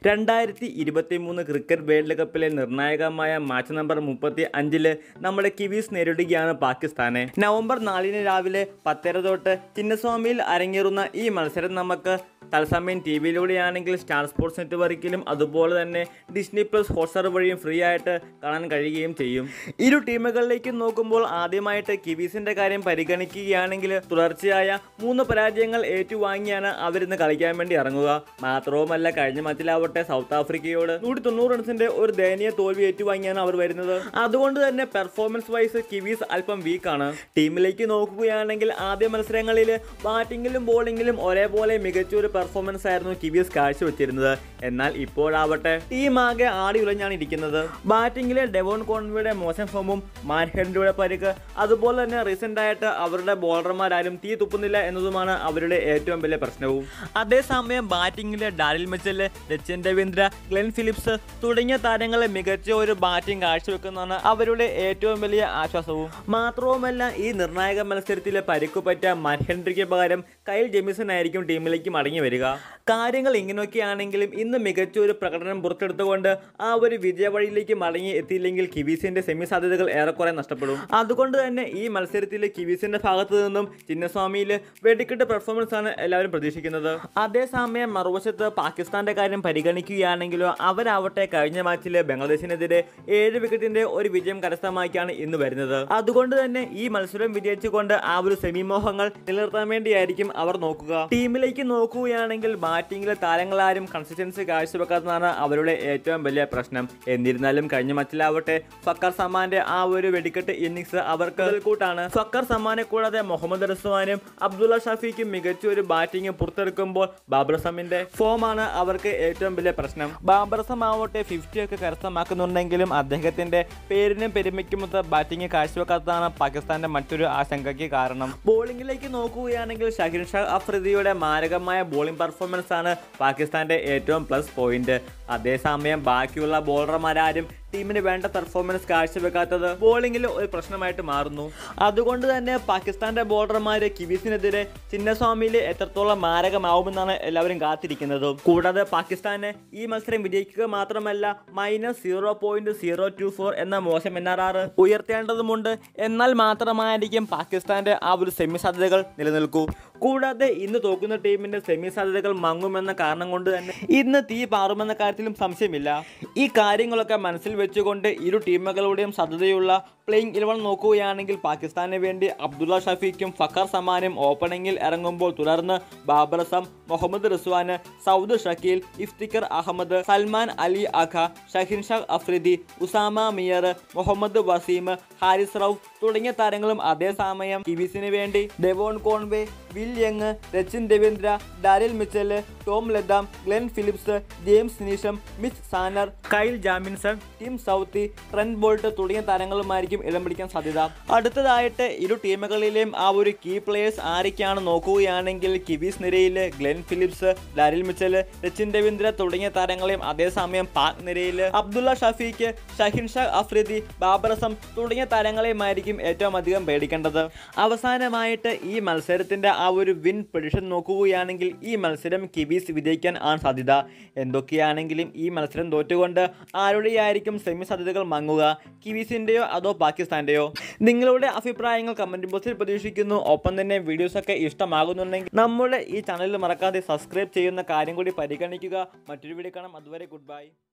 രണ്ടായിരത്തി ഇരുപത്തി മൂന്ന് ക്രിക്കറ്റ് വേൾഡ് കപ്പിലെ നിർണായകമായ മാച്ച് നമ്പർ മുപ്പത്തി അഞ്ചില് നമ്മുടെ കിവീസ് നേരിടുകയാണ് പാകിസ്ഥാനെ നവംബർ നാലിന് രാവിലെ പത്തര തൊട്ട് ചിന്നസ്വാമിയിൽ അരങ്ങേറുന്ന ഈ മത്സരം നമുക്ക് തത്സമയം ടി വിയിലൂടെയാണെങ്കിൽ സ്റ്റാർ സ്പോർട്സ് നെറ്റ്വർക്കിലും അതുപോലെ തന്നെ ഡിസ്നി പ്ലസ് ഹോട്ട്സ്റ്റാർ വഴിയും ഫ്രീ ആയിട്ട് കാണാൻ കഴിയുകയും ചെയ്യും ഇരു ടീമുകളിലേക്ക് നോക്കുമ്പോൾ ആദ്യമായിട്ട് കിവീസിന്റെ കാര്യം പരിഗണിക്കുകയാണെങ്കിൽ തുടർച്ചയായ മൂന്ന് പരാജയങ്ങൾ ഏറ്റുവാങ്ങിയാണ് അവരിന്ന് കളിക്കാൻ വേണ്ടി ഇറങ്ങുക മാത്രവുമല്ല കഴിഞ്ഞ മാച്ചിലാവട്ടെ സൗത്ത് ആഫ്രിക്കയോട് നൂറ്റി തൊണ്ണൂറ് റൺസിന്റെ ഒരു ദയനീയ തോൽവി ഏറ്റുവാങ്ങിയാണ് അവർ വരുന്നത് അതുകൊണ്ട് തന്നെ പെർഫോമൻസ് വൈസ് കിവീസ് അല്പം വീക്കാണ് ടീമിലേക്ക് നോക്കുകയാണെങ്കിൽ ആദ്യ മത്സരങ്ങളിൽ ബാറ്റിങ്ങിലും ബോളിങ്ങിലും ഒരേപോലെ മികച്ച ഒരു പെർഫോമൻസ് ആയിരുന്നു കിവീസ് കാഴ്ചവെച്ചിരുന്നത് എന്നാൽ ഇപ്പോഴാവട്ടെ ടീം ആകെ ആടി ഉലഞ്ഞാണ് ഇരിക്കുന്നത് ബാറ്റിംഗിലെ ഡെവോൺ കോൺവിയുടെ മോശം ഫോമും മാൻഹെൻഡിയുടെ പരിക്ക് അതുപോലെ തന്നെ റീസെന്റ് ആയിട്ട് അവരുടെ ബോളർമാരാരും തീ തുപ്പുന്നില്ല എന്നതുമാണ് അവരുടെ ഏറ്റവും വലിയ പ്രശ്നവും അതേസമയം ബാറ്റിംഗിലെ Daryl Mitchell Rachin Ravindra Glenn Phillips തുടങ്ങിയ താരങ്ങളെ മികച്ച ഒരു ബാറ്റിംഗ് കാഴ്ചവെക്കുന്നതാണ് അവരുടെ ഏറ്റവും വലിയ ആശ്വാസവും മാത്രവുമല്ല ഈ നിർണായക മത്സരത്തിലെ പരിക്കു പറ്റ മൻഹെൻഡ്രിക്ക് പകരം കൈൽ ജെമിസൺ ആയിരിക്കും ടീമിലേക്ക് മടങ്ങി വരിക കാര്യങ്ങൾ ഇങ്ങനെയൊക്കെയാണെങ്കിലും ഇന്ന് മികച്ച ഒരു പ്രകടനം പുറത്തെടുത്തുകൊണ്ട് ആ ഒരു വിജയ വഴിയിലേക്ക് മടങ്ങി എത്തിയില്ലെങ്കിൽ കിവീസിന്റെ സെമി സാധ്യതകൾ ഏറെക്കുറെ നഷ്ടപ്പെടും അതുകൊണ്ട് തന്നെ ഈ മത്സരത്തിൽ കിവീസിന്റെ ഭാഗത്തു നിന്നും ചിന്നസ്വാമിയിൽ വെടിക്കെട്ട് പെർഫോമൻസ് ആണ് എല്ലാവരും പ്രതീക്ഷിക്കുന്നത് അതേസമയം മറുവശത്ത് പാകിസ്ഥാന്റെ കാര്യം പരിഗണിക്കുകയാണെങ്കിലോ അവരാവട്ടെ കഴിഞ്ഞ മാച്ചിൽ ബംഗ്ലാദേശിനെതിരെ ഏഴ് വിക്കറ്റിന്റെ ഒരു വിജയം കരസ്ഥമാക്കിയാണ് ഇന്ന് വരുന്നത് അതുകൊണ്ട് തന്നെ ഈ മത്സരം വിജയിച്ചുകൊണ്ട് ആ ഒരു സെമി മോഹങ്ങൾ നിലനിർത്താൻ വേണ്ടിയായിരിക്കും അവർ നോക്കുക ടീമിലേക്ക് നോക്കുകയാണെങ്കിൽ ബാറ്റിംഗിലെ താരങ്ങളാരും കൺസിസ്റ്റൻസി കാഴ്ചവെക്കാത്തതാണ് അവരുടെ ഏറ്റവും വലിയ പ്രശ്നം എന്നിരുന്നാലും കഴിഞ്ഞ മച്ചിലാവട്ടെ ഫക്കർ സമാന്റെ ആ ഒരു വെടിക്കെട്ട് ഇന്നിങ്സ് അവർക്ക് കൂട്ടാണ് ഫക്കർ സമാനെ കൂടാതെ മുഹമ്മദ് റസ്വാനും അബ്ദുള്ള ഷഫീക്കും മികച്ച ഒരു ബാറ്റിംഗ് പുറത്തെടുക്കുമ്പോൾ ബാബർ സമിന്റെ ഫോമാണ് അവർക്ക് ഏറ്റവും വലിയ പ്രശ്നം ബാബർ സം ആവട്ടെ ഫിഫ്റ്റി ഒക്കെ കരസ്ഥമാക്കുന്നുണ്ടെങ്കിലും അദ്ദേഹത്തിന്റെ പേരിനും പെരുമയ്ക്കുമൊത്ത ബാറ്റിംഗ് കാഴ്ചവെക്കാത്തതാണ് പാകിസ്ഥാന്റെ മറ്റൊരു ആശങ്കയ്ക്ക് കാരണം ബോളിംഗിലേക്ക് നോക്കുകയാണെങ്കിൽ ഷഹിൻ ഷാ അഫ്രിദിയുടെ മാരകമായ ബോളിംഗ് പെർഫോമൻസ് ആണ് പാകിസ്ഥാന്റെ ഏറ്റവും പ്ലസ് പോയിന്റ് അതേസമയം ബാക്കിയുള്ള ബോളർമാരാരും ടീമിന് വേണ്ട പെർഫോമൻസ് കാഴ്ചവെക്കാത്തത് ബോളിംഗിൽ ഒരു പ്രശ്നമായിട്ട് മാറുന്നു അതുകൊണ്ട് തന്നെ പാകിസ്ഥാന്റെ ബോളർമാര് കിവീസിനെതിരെ ചിന്നസ്വാമിയിൽ എത്രത്തോളം മാരകമാവുമെന്നാണ് എല്ലാവരും കാത്തിരിക്കുന്നത് കൂടാതെ പാകിസ്ഥാന് ഈ മത്സരം വിജയിക്കുക മാത്രമല്ല minus zero point zero two four എന്ന മോശം എൻ ആർ ആർ ഉയർത്തേണ്ടതുമുണ്ട് എന്നാൽ മാത്രമായിരിക്കും പാകിസ്ഥാന്റെ ആ ഒരു സെമി സാധ്യതകൾ നിലനിൽക്കൂ കൂടാതെ ഇന്ന് തോക്കുന്ന ടീമിന്റെ സെമി സാധ്യതകൾ മങ്ങുമെന്ന കാരണം കൊണ്ട് തന്നെ ഇന്ന് തീ പാറുമെന്ന കാര്യത്തിലും സംശയമില്ല ഈ കാര്യങ്ങളൊക്കെ മനസ്സിൽ വെച്ചുകൊണ്ട് ഇരു ടീമുകളുടെയും സാധ്യതയുള്ള പ്ലേയിങ് ഇലവൻ നോക്കുകയാണെങ്കിൽ പാകിസ്ഥാന് വേണ്ടി അബ്ദുള്ള ഷഫീഖും ഫക്കർ സമാനും ഓപ്പണിംഗിൽ ഇറങ്ങുമ്പോൾ തുടർന്ന് ബാബർ അസം മുഹമ്മദ് റിസ്വാന് സൗദ് ഷക്കീൽ ഇഫ്തിഖർ അഹമ്മദ് സൽമാൻ അലി അഖ ഷഹിൻ ഷാ അഫ്രിദി ഉസാമ മിയർ മുഹമ്മദ് വസീം ഹാരിസ് റൌഫ് തുടങ്ങിയ താരങ്ങളും അതേസമയം കിവീസിന് വേണ്ടി Devon Conway Will Young Rachin Ravindra Daryl Mitchell Tom Latham Glenn Phillips James Neesham Mitch Santner Kyle Jamieson Tim Southee Trent Boult തുടങ്ങിയ താരങ്ങളുമായിരിക്കും ഇടം പിടിക്കാൻ സാധ്യത അടുത്തതായിട്ട് ഇരു ടീമുകളിലെയും ആ ഒരു കീ പ്ലേയേഴ്സ് ആരൊക്കെയാണ് നോക്കുകയാണെങ്കിൽ കിവീസ് നിരയിൽ Glenn Phillips Daryl Mitchell Rachin Ravindra തുടങ്ങിയ താരങ്ങളെയും അതേസമയം പാക് നിരയിൽ അബ്ദുള്ള ഷഫീഖ് ഷഹിൻ ഷാ അഫ്രീദി ബാബറസം തുടങ്ങിയ താരങ്ങളെയുമായിരിക്കും ഏറ്റവും അധികം പേടിക്കേണ്ടത് അവസാനമായിട്ട് ഈ മത്സരത്തിന്റെ ആ ഒരു വിൻ പ്രൊഡിഷൻ നോക്കുകയാണെങ്കിൽ ഈ മത്സരം കിവീസ് വിജയിക്കാൻ ആണ് സാധ്യത എന്തൊക്കെയാണെങ്കിലും ഈ മത്സരം തോറ്റുകൊണ്ട് ആരുടെയായിരിക്കും സെമി സാധ്യതകൾ മങ്ങുക കിവീസിന്റെയോ അതോ പാകിസ്ഥാന്റെയോ നിങ്ങളുടെ അഭിപ്രായങ്ങൾ കമന്റ് ബോക്സിൽ പ്രതീക്ഷിക്കുന്നു ഒപ്പം തന്നെ വീഡിയോസ് ഒക്കെ ഇഷ്ടമാകുന്നുണ്ടെങ്കിൽ നമ്മുടെ ഈ ചാനൽ മറക്കാതെ സബ്സ്ക്രൈബ് ചെയ്യുന്ന കാര്യം കൂടി പരിഗണിക്കുക മറ്റൊരു വീഡിയോ കാണാം അതുവരെ ഗുഡ് ബൈ